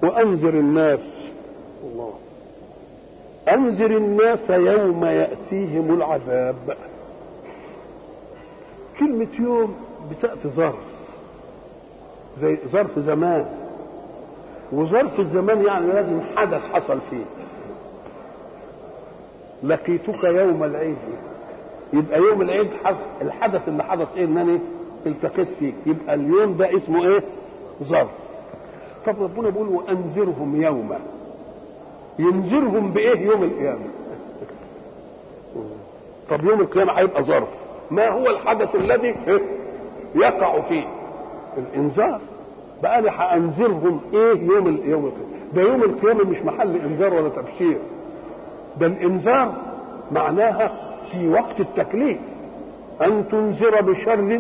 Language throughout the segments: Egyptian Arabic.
وأنذر الناس الله أنذر الناس يوم يأتيهم العذاب كلمة يوم بتأتي ظرف زي ظرف زمان وظرف الزمان يعني لازم حدث حصل فيه لقيتك يوم العيد يبقى يوم العيد الحدث اللي حدث ايه ان انا التقيت فيك يبقى اليوم ده اسمه ايه ظرف طب ربنا بيقول وانذرهم يوما ينذرهم بايه يوم القيامه طب يوم القيامه هيبقى ظرف ما هو الحدث الذي يقع فيه الانذار بقى انا هانذرهم ايه يوم ال... يوم القيامه ده يوم القيامه مش محل انذار ولا تبشير ده الانذار معناها في وقت التكليف ان تنذر بشر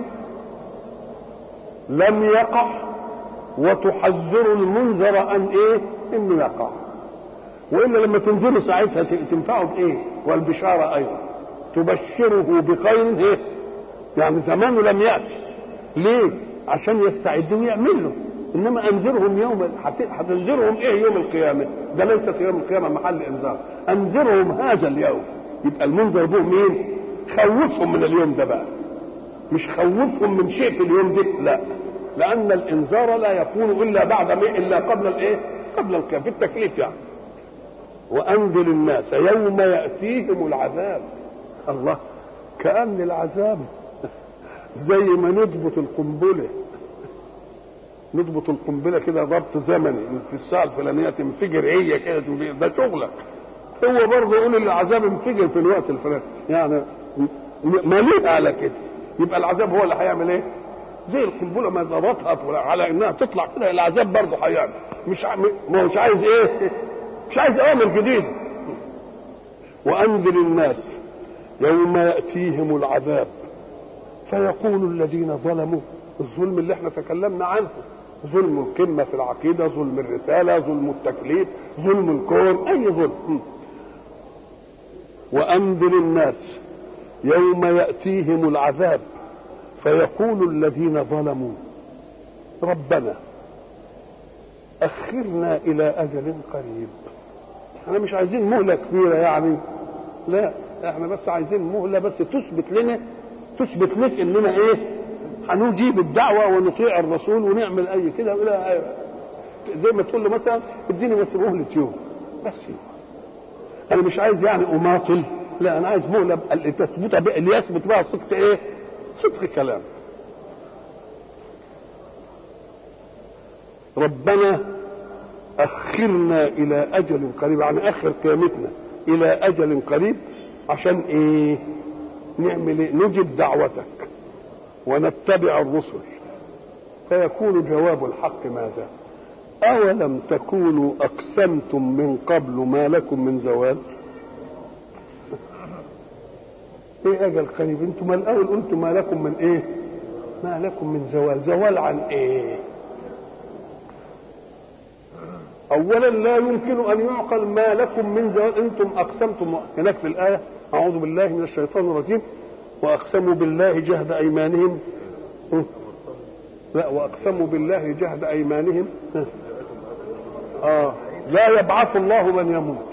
لم يقع وتحذر المنذر ان ايه انه يقع والا لما تنذره ساعتها تنفعه بايه والبشاره ايضا تبشره بخير ايه يعني زمانه لم ياتي ليه عشان يستعد ويعمل له انما انذرهم يوم هتنذرهم ايه يوم القيامه ده ليس في يوم القيامه محل انذار انذرهم هذا اليوم يبقى المنذر به مين خوفهم من اليوم ده بقى مش خوفهم من شيء في اليوم ده لا لان الانذار لا يكون الا بعد ما الا قبل الايه قبل القيامه في التكليف يعني وانذر الناس يوم ياتيهم العذاب الله كان العذاب زي ما نضبط القنبله نضبط القنبله كده ضبط زمني في الساعه الفلانيه تنفجر هي كده تنفجر ده شغلك هو برضه يقول العذاب انفجر في الوقت الفلاني يعني مليء على كده يبقى العذاب هو اللي هيعمل ايه؟ زي القنبله ما ضبطها على انها تطلع كده العذاب برضه هيعمل مش ما مش عايز ايه؟ مش عايز اوامر جديده وانذر الناس يوم ياتيهم العذاب فيقول الذين ظلموا الظلم اللي احنا تكلمنا عنه ظلم القمة في العقيدة ظلم الرسالة ظلم التكليف ظلم الكون أي ظلم وأنذر الناس يوم يأتيهم العذاب فيقول الذين ظلموا ربنا أخرنا إلى أجل قريب احنا مش عايزين مهلة كبيرة يعني لا احنا بس عايزين مهلة بس تثبت لنا تثبت لك اننا ايه هنجيب الدعوة ونطيع الرسول ونعمل اي كده ولا زي ما تقول له مثلا اديني بس مهلة يوم بس يوم انا مش عايز يعني اماطل لا انا عايز مهلة تثبت اللي يثبت بها صدق ايه صدق كلام ربنا اخرنا الى اجل قريب يعني اخر قيامتنا الى اجل قريب عشان ايه نعمل ايه نجب دعوتك ونتبع الرسل فيكون جواب الحق ماذا اولم تكونوا اقسمتم من قبل ما لكم من زوال ايه اجل قريب انتم ما الاول قلتم ما لكم من ايه ما لكم من زوال زوال عن ايه اولا لا يمكن ان يعقل ما لكم من زوال انتم اقسمتم هناك في الايه اعوذ بالله من الشيطان الرجيم واقسموا بالله جهد ايمانهم لا واقسموا بالله جهد ايمانهم اه لا يبعث الله من يموت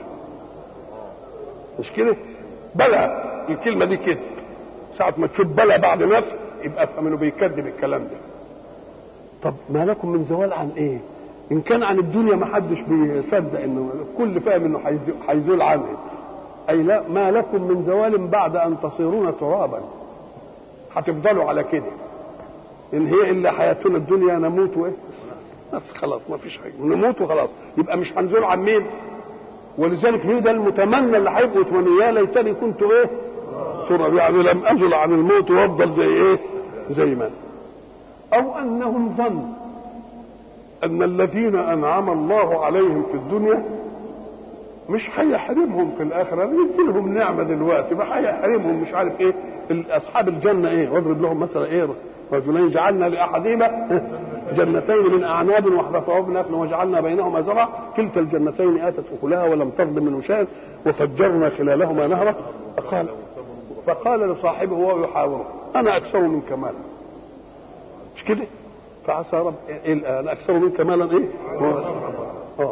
مش كده بلى الكلمه دي كده ساعه ما تشوف بلى بعد نفس يبقى افهم انه بيكذب الكلام ده طب ما لكم من زوال عن ايه ان كان عن الدنيا ما حدش بيصدق انه الكل فاهم انه هيزول عنه اي لا ما لكم من زوال بعد ان تصيرون ترابا هتفضلوا على كده ان هي الا حياتنا الدنيا نموت وايه بس خلاص ما فيش حاجه نموت وخلاص يبقى مش هنزول عن مين ولذلك هي ده المتمنى اللي هيبقوا يتمنوا يا ليتني كنت ايه تراب يعني لم ازل عن الموت وافضل زي ايه زي ما او انهم ظنوا ان الذين انعم الله عليهم في الدنيا مش هيحرمهم في الاخره يدي لهم نعمه دلوقتي ما هيحرمهم مش عارف ايه اصحاب الجنه ايه واضرب لهم مثلا ايه رجلين جعلنا لاحدهما جنتين من اعناب وحدثوهن نخل وجعلنا بينهما زرعا كلتا الجنتين اتت اكلها ولم تظلم منه شيئا وفجرنا خلالهما نهرا فقال فقال لصاحبه وهو يحاوره انا اكثر منك مالا مش كده فعسى رب إيه انا اكثر منك مالا ايه اه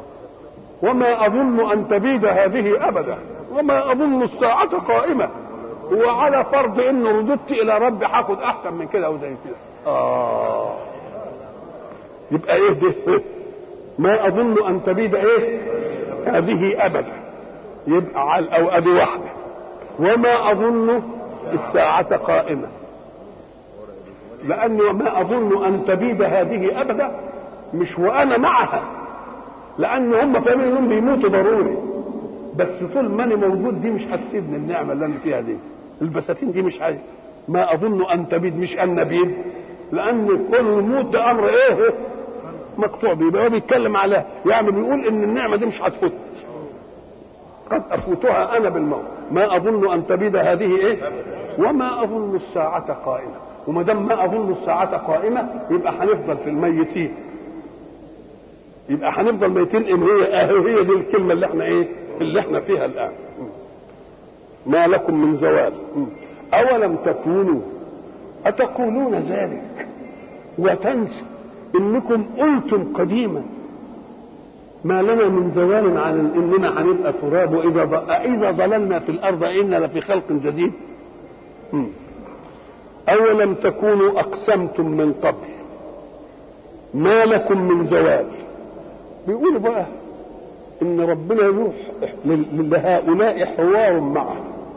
وما اظن ان تبيد هذه ابدا وما اظن الساعه قائمه وعلى فرض ان رددت الى ربي هاخد احسن من كده وزي كده اه يبقى ايه ده ما اظن ان تبيد ايه هذه ابدا يبقى على او ادي واحده وما اظن الساعه قائمه لاني ما اظن ان تبيد هذه ابدا مش وانا معها لان هم فاهمين انهم بيموتوا ضروري بس طول ما انا موجود دي مش هتسيبني النعمه اللي انا فيها دي البساتين دي مش هي ما اظن ان تبيد مش ان نبيد لان كل الموت ده امر ايه مقطوع بيه هو بيتكلم على يعني بيقول ان النعمه دي مش هتفوت قد افوتها انا بالموت ما اظن ان تبيد هذه ايه وما اظن الساعه قائمه وما دام ما اظن الساعه قائمه يبقى هنفضل في الميتين يبقى هنفضل ميتين ان هي هي دي الكلمه اللي احنا ايه اللي احنا فيها الان ما لكم من زوال اولم تكونوا اتقولون ذلك وتنسوا انكم قلتم قديما ما لنا من زوال عن اننا هنبقى تراب واذا اذا ضللنا في الارض انا لفي خلق جديد اولم تكونوا اقسمتم من قبل ما لكم من زوال بيقولوا بقى ان ربنا يروح لهؤلاء حوار معه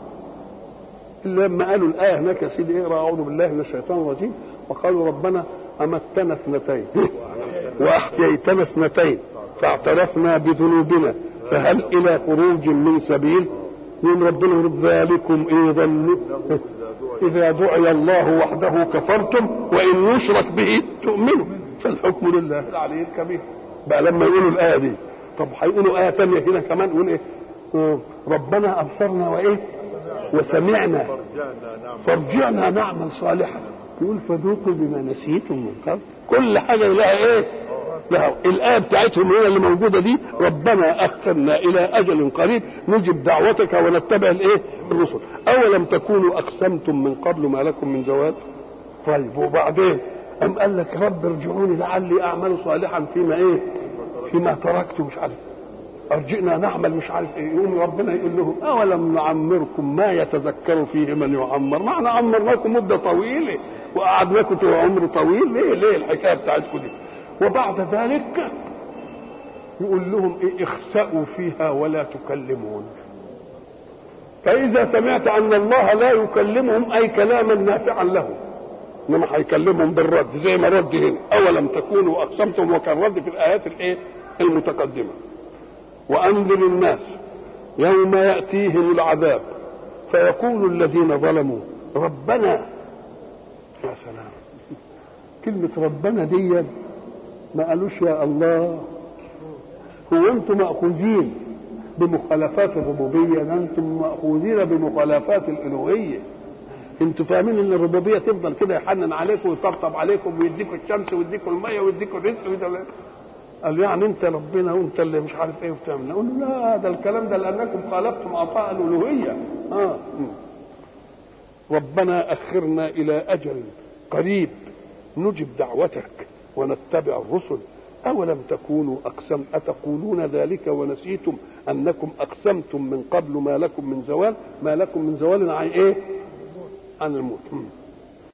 لما قالوا الايه هناك يا سيدي اقرا اعوذ بالله من الشيطان الرجيم وقالوا ربنا امتنا اثنتين واحييتنا اثنتين فاعترفنا بذنوبنا فهل الى خروج من سبيل من ربنا يرد ذلكم ايه ظنوا اذا دعي الله وحده كفرتم وان يشرك به تؤمنوا فالحكم لله العلي الكبير بقى لما يقولوا الايه دي طب هيقولوا ايه ثانيه كده كمان يقول ايه ربنا ابصرنا وايه وسمعنا فارجعنا نعمل صالحا يقول فذوقوا بما نسيتم من قبل كل حاجه لها ايه لها الايه بتاعتهم هنا اللي موجوده دي ربنا اخرنا الى اجل قريب نجب دعوتك ونتبع الايه الرسل اولم تكونوا اقسمتم من قبل ما لكم من زوال طيب وبعدين أم قال لك رب ارجعوني لعلي أعمل صالحا فيما إيه فيما تركت مش عارف أرجئنا نعمل مش عارف إيه يقوم ربنا يقول له أولم نعمركم ما يتذكر فيه من يعمر ما احنا عمرناكم مدة طويلة وقعدناكم عمر طويل ليه ليه الحكاية بتاعتكم دي وبعد ذلك يقول لهم إيه اخسأوا فيها ولا تكلمون فإذا سمعت أن الله لا يكلمهم أي كلاما نافعا لهم انما هيكلمهم بالرد زي ما رد هنا اولم تكونوا اقسمتم وكان رد في الايات الايه المتقدمه وانذر الناس يوم ياتيهم العذاب فيقول الذين ظلموا ربنا يا سلام كلمة ربنا دي ما قالوش يا الله هو انتم مأخوذين بمخالفات الربوبية ده انتم مأخوذين بمخالفات الألوهية انتوا فاهمين ان الربوبيه تفضل كده يحنن عليكم ويطبطب عليكم ويديكم الشمس ويديكم الميه ويديكم الرزق قال يعني انت ربنا وانت اللي مش عارف ايه وبتعمل نقول له لا ده الكلام ده لانكم خالفتم عطاء الالوهيه اه ربنا اخرنا الى اجل قريب نجب دعوتك ونتبع الرسل اولم تكونوا اقسم اتقولون ذلك ونسيتم انكم اقسمتم من قبل ما لكم من زوال ما لكم من زوال عن ايه عن الموت